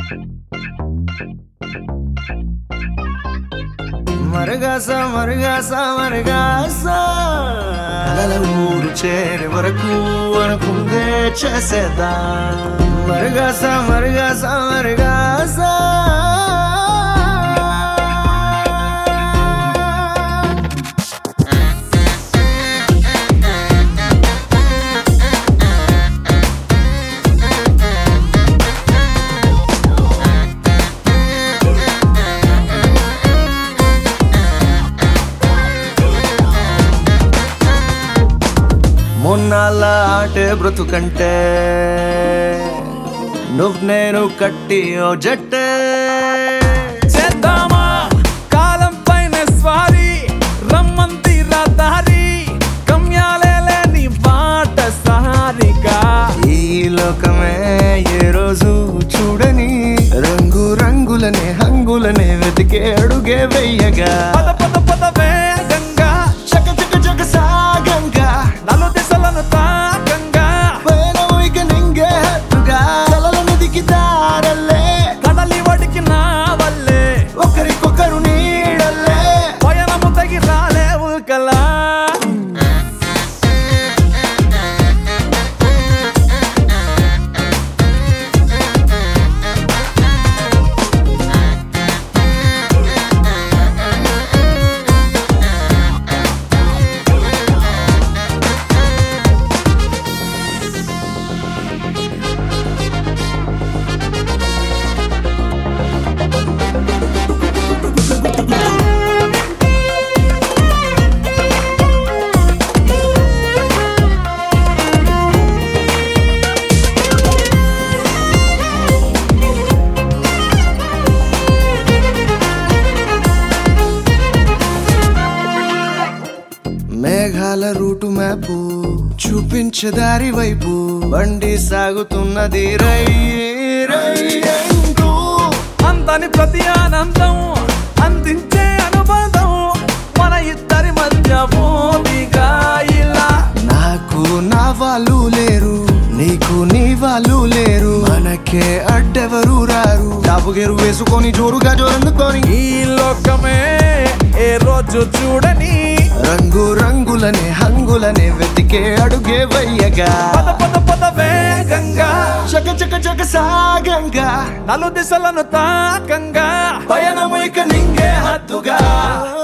మరగాస మరగాస మరగాస అలల ఊరు చేరే వరకు అనుకుందే చేసేదా మరగాస మరగాస మరగాస మొన్నాళ్ళ ఆటే బ్రతుకంటే నువ్వు నేను కట్టి ఓ జట్టే చేద్దామా కాలం పైన స్వారీ రమ్మంతి రదారి గమ్యాలే లేని బాట సారిగా ఈ లోకమే ఏ రోజు చూడని రంగు రంగులనే హంగులనే వెతికే అడుగే వెయ్యగా పద పద పద వేగంగా చక చక చక సాగంగా నలు దిశలను తాకంగా పయనం ఇక నింగే హత్తుగా కలల నదికి దారల్లే కడలి వడికి నా వల్లే ఒకరికొకరు నీడల్లే పయనము తగి రాలే ఉల్కలా మేఘాల రూటు మ్యాపు చూపించే దారి వైపు బండి సాగుతున్నది రై రై అంటూ. అంతని ప్రతి ఆనందం అందించే అనుబంధం మన ఇద్దరి మధ్య భూమిగా ఇలా నాకు నా వాళ్ళు లేరు నీకు నీ వాళ్ళు లేరు మనకే అడ్డెవరు రారు డాబుగేరు వేసుకొని జోరుగా జోరందుకొని ఈ లోకమే ఏ రోజు చూడని రంగు రంగులనే హంగులనే వెతికే అడుగే వయ్యగా పద పద పద వేగంగా చక చక చక సాగంగా నలు దిశలను తాకంగా పయనము ఇక నింగే హద్దుగా